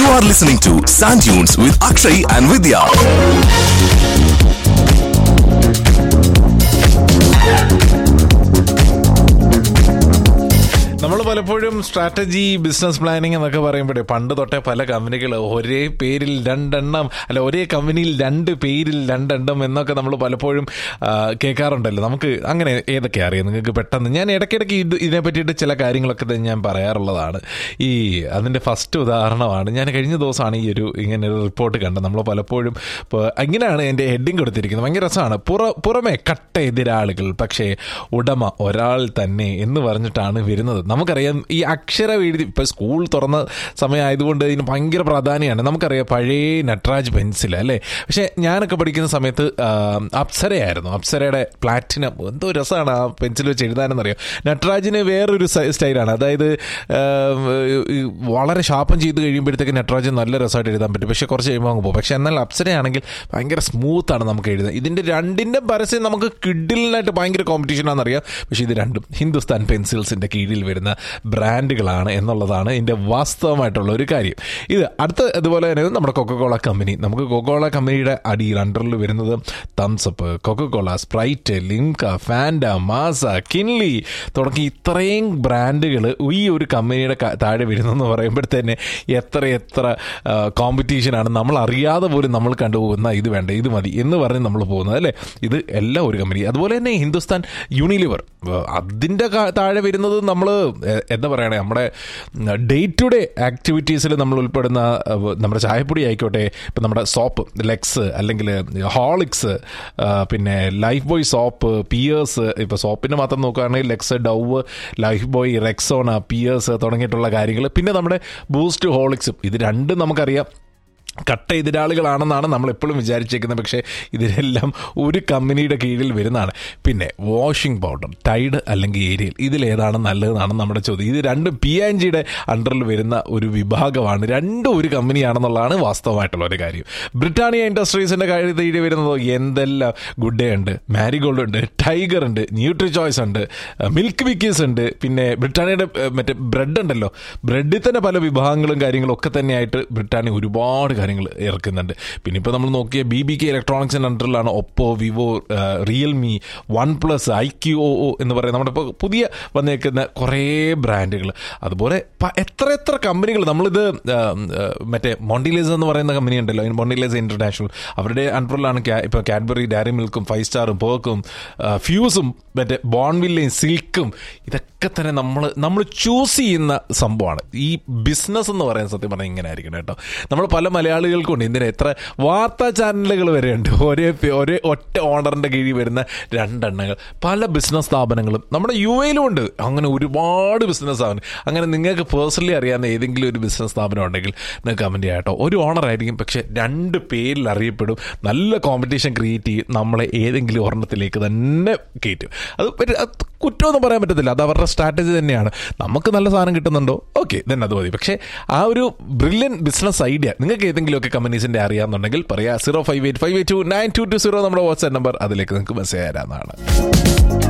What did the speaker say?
are listening to Sand Dunes with Akshay and Vidya. നമ്മൾ പലപ്പോഴും strategy business planning എന്നൊക്കെ പറയുമ്പോഴേ പണ്ട് തൊട്ടേ പല കമ്പനികൾ ഒരേ പേരിൽ രണ്ടെണ്ണം അല്ല ഒരേ കമ്പനിയിൽ രണ്ട് പേരിൽ രണ്ടെണ്ണം എന്നൊക്കെ നമ്മൾ പലപ്പോഴും ആ, കേൾക്കാറുണ്ടല്ലോ നമുക്ക് അങ്ങനെ ഏതൊക്കെ അറിയാം നിങ്ങൾക്ക് പെട്ടെന്ന് ഞാൻ ഇടയ്ക്കിടയ്ക്ക് ഇത് ഇതിനെ പറ്റിയിട്ട് ചില കാര്യങ്ങളൊക്കെ തന്നെ ഞാൻ പറയാറുള്ളതാണ് ഈ അതിൻ്റെ ഫസ്റ്റ് ഉദാഹരണമാണ് ഞാൻ കഴിഞ്ഞ ദിവസമാണ് ഈ ഒരു ഇങ്ങനെ ഒരു റിപ്പോർട്ട് കണ്ടത് നമ്മൾ പലപ്പോഴും ഇപ്പോൾ ഇങ്ങനെയാണ് എൻ്റെ ഹെഡിങ് കൊടുത്തിരിക്കുന്നത് ഭയങ്കര രസമാണ് പുറ പുറമെ കട്ട എതിരാളികൾ പക്ഷേ ഉടമ ഒരാൾ തന്നെ എന്ന് പറഞ്ഞിട്ടാണ് വരുന്നത് നമുക്കറിയാം ഈ അക്ഷരം എഴുതി ഇപ്പം സ്കൂൾ തുറന്ന സമയമായതുകൊണ്ട് ഇതിന് ഭയങ്കര പ്രാധാന്യമാണ് നമുക്കറിയാം പഴയ നട്രാജ് പെൻസിൽ അല്ലേ പക്ഷേ ഞാനൊക്കെ പഠിക്കുന്ന സമയത്ത് ആ, അപ്സരയായിരുന്നു അപ്സരയുടെ പ്ലാറ്റിനം എന്തോ രസമാണ് ആ പെൻസിൽ വെച്ച് എഴുതാനെന്നറിയാം നട്രാജിന് വേറൊരു സ- സ്റ്റൈലാണ് അതായത് ആ, ഈ വളരെ ഷാർപ്പൻ ചെയ്ത് കഴിയുമ്പോഴത്തേക്ക് നട്രാജ് നല്ല രസമായിട്ട് എഴുതാൻ പറ്റും പക്ഷേ കുറച്ച് കഴിയുമ്പോൾ അങ്ങ് പോകും പക്ഷേ എന്നാൽ അപ്സരയാണെങ്കിൽ ഭയങ്കര സ്മൂത്താണ് നമുക്ക് എഴുതാൻ ഇതിൻ്റെ രണ്ടിൻ്റെ പരസ്യം നമുക്ക് കിഡിലിനായിട്ട് ഭയങ്കര കോമ്പറ്റീഷൻ ആണെന്നറിയാം പക്ഷേ ഇത് രണ്ടും ഹിന്ദുസ്ഥാൻ പെൻസിൽസിൻ്റെ കീഴിൽ വരുന്ന ബ്രാൻഡുകളാണ് എന്നുള്ളതാണ് ഇതിൻ്റെ വാസ്തവമായിട്ടുള്ള ഒരു കാര്യം ഇത് അടുത്ത അതുപോലെ തന്നെ നമ്മുടെ കൊക്കക്കോള കമ്പനി നമുക്ക് കൊക്കക്കോള കമ്പനിയുടെ അടിയിൽ അണ്ടറിൽ വരുന്നത് Thums Up Coca Cola Sprite Limca Fanta Maaza Kinley തുടങ്ങി ഇത്രയും ബ്രാൻഡുകൾ ഈ ഒരു കമ്പനിയുടെ ക- താഴെ വരുന്നെന്ന് പറയുമ്പോഴത്തേനെ എത്ര എത്ര കോമ്പറ്റീഷനാണ് നമ്മൾ അറിയാതെ പോലും നമ്മൾ കണ്ടുപോകുന്ന ഇത് വേണ്ട ഇത് മതി എന്ന് പറഞ്ഞ് നമ്മൾ പോകുന്നത് അല്ലേ ഇത് എല്ലാം ഒരു കമ്പനി അതുപോലെ തന്നെ ഹിന്ദുസ്ഥാൻ യൂണിലിവർ അതിൻ്റെ ക- താഴെ വരുന്നത് നമ്മൾ എന്താ പറയണേ നമ്മുടെ ഡേ ടു ഡേ ആക്ടിവിറ്റീസിൽ നമ്മൾ ഉൾപ്പെടുന്ന ഏഹ്, നമ്മുടെ ചായപ്പൊടി ആയിക്കോട്ടെ ഇപ്പം നമ്മുടെ സോപ്പ് ലെക്സ് അല്ലെങ്കിൽ ഹോളിക്സ് പിന്നെ ലൈഫ് ബോയ് സോപ്പ് പിയേഴ്സ് ഇപ്പോൾ സോപ്പിൻ്റെ മാത്രം നോക്കുകയാണെങ്കിൽ Lux Dove Lifebuoy Rexona Pears തുടങ്ങിയിട്ടുള്ള കാര്യങ്ങൾ പിന്നെ നമ്മുടെ ബൂസ്റ്റ് ഹോളിക്സും ഇത് രണ്ടും നമുക്കറിയാം കട്ട എതിരാളികളാണെന്നാണ് നമ്മൾ എപ്പോഴും വിചാരിച്ചേക്കുന്നത് പക്ഷേ ഇതിനെല്ലാം ഒരു കമ്പനിയുടെ കീഴിൽ വരുന്നതാണ് പിന്നെ വാഷിംഗ് പൗഡർ ടൈഡ് അല്ലെങ്കിൽ ഏരിയൽ ഇതിലേതാണ് നല്ലതെന്നാണ് നമ്മുടെ ചോദ്യം ഇത് രണ്ടും പി ആൻ ജിയുടെ അണ്ടറിൽ വരുന്ന ഒരു വിഭാഗമാണ് രണ്ടും ഒരു കമ്പനിയാണെന്നുള്ളതാണ് വാസ്തവമായിട്ടുള്ള ഒരു കാര്യം ബ്രിട്ടാനിയ ഇൻഡസ്ട്രീസിൻ്റെ കീഴിൽ വരുന്നത് എന്തെല്ലാം ഗുഡ് ഡേ ഉണ്ട് മാരിഗോൾഡ് ഉണ്ട് ടൈഗർ ഉണ്ട് ന്യൂട്രി ചോയ്സ് ഉണ്ട് മിൽക്ക് വിക്കീസ് ഉണ്ട് പിന്നെ ബ്രിട്ടാനിയയുടെ ഏഹ്, മറ്റേ ബ്രെഡ് ഉണ്ടല്ലോ ബ്രെഡിൽ തന്നെ പല വിഭാഗങ്ങളും കാര്യങ്ങളും ഒക്കെ തന്നെയായിട്ട് ബ്രിട്ടാനിയ ഒരുപാട് കാര്യങ്ങൾ ഇറക്കുന്നുണ്ട് പിന്നെ ഇപ്പോൾ നമ്മൾ നോക്കിയ ബി ബി കെ ഇലക്ട്രോണിക്സിൻ്റെ അണ്ടറിലാണ് Oppo Vivo Realme OnePlus I Q O O എന്ന് പറയുന്ന നമ്മുടെ ഇപ്പോൾ പുതിയ വന്നേക്കുന്ന കുറേ ബ്രാൻഡുകൾ അതുപോലെ പ- എത്ര എത്ര കമ്പനികൾ നമ്മളിത് ആ, ആ, മറ്റേ മോണ്ടിലേസ് എന്ന് പറയുന്ന കമ്പനി ഉണ്ടല്ലോ മോണ്ടിലേസ് ഇന്റർനാഷണൽ അവരുടെ അണ്ടറിലാണ് ഇപ്പോൾ കാഡ്ബറി ഡയറി മിൽക്കും ഫൈവ് സ്റ്റാറും പേർക്കും ഫ്യൂസും മറ്റേ ബോൺവില്ലയും സിൽക്കും ഇതൊക്കെ തന്നെ നമ്മൾ നമ്മൾ ചൂസ് ചെയ്യുന്ന സംഭവമാണ് ഈ ബിസിനസ് എന്ന് പറയുന്ന സത്യം പറഞ്ഞാൽ ഇങ്ങനെ ആയിരിക്കണം കേട്ടോ നമ്മൾ പല മലയാളികൾക്കുണ്ട് എന്തിനാ എത്ര വാർത്താ ചാനലുകൾ വരെയുണ്ട് ഒരേ പേ- ഒരേ ഒറ്റ ഓണറിന്റെ കീഴിൽ വരുന്ന രണ്ടെണ്ണങ്ങൾ പല ബിസിനസ് സ്ഥാപനങ്ങളും നമ്മുടെ യു എയിലും ഉണ്ട് അങ്ങനെ ഒരുപാട് ബിസിനസ് സ്ഥാപനം അങ്ങനെ നിങ്ങൾക്ക് പേഴ്സണലി അറിയാവുന്ന ഏതെങ്കിലും ഒരു ബിസിനസ് സ്ഥാപനം ഉണ്ടെങ്കിൽ നിങ്ങൾക്ക് കമൻറ്റ് ചെയ്യാം കേട്ടോ ഒരു ഓണർ ആയിരിക്കും പക്ഷെ രണ്ട് പേരിൽ അറിയപ്പെടും നല്ല കോമ്പറ്റീഷൻ ക്രിയേറ്റ് ചെയ്യും നമ്മളെ ഏതെങ്കിലും ഒരെണ്ണത്തിലേക്ക് തന്നെ കയറ്റും അത് പറ്റ- അത് കുറ്റമൊന്നും പറയാൻ പറ്റത്തില്ല അത് അവരുടെ സ്ട്രാറ്റജി തന്നെയാണ് നമുക്ക് നല്ല സാധനം കിട്ടുന്നുണ്ടോ ഓക്കെ then അത് മതി പക്ഷേ ആ ഒരു ബ്രില്യൻ ബിസിനസ് ഐഡിയ നിങ്ങൾക്ക് ഏതെങ്കിലുമൊക്കെ കമ്പനീസിൻ്റെ അറിയാമെന്നുണ്ടെങ്കിൽ പറയാം zero five eight five eight two nine two two zero നമ്മുടെ വാട്സ്ആപ്പ് നമ്പർ അതിലേക്ക് നിങ്ങൾക്ക് മെസ്സേജ് തരാമെന്നാണ്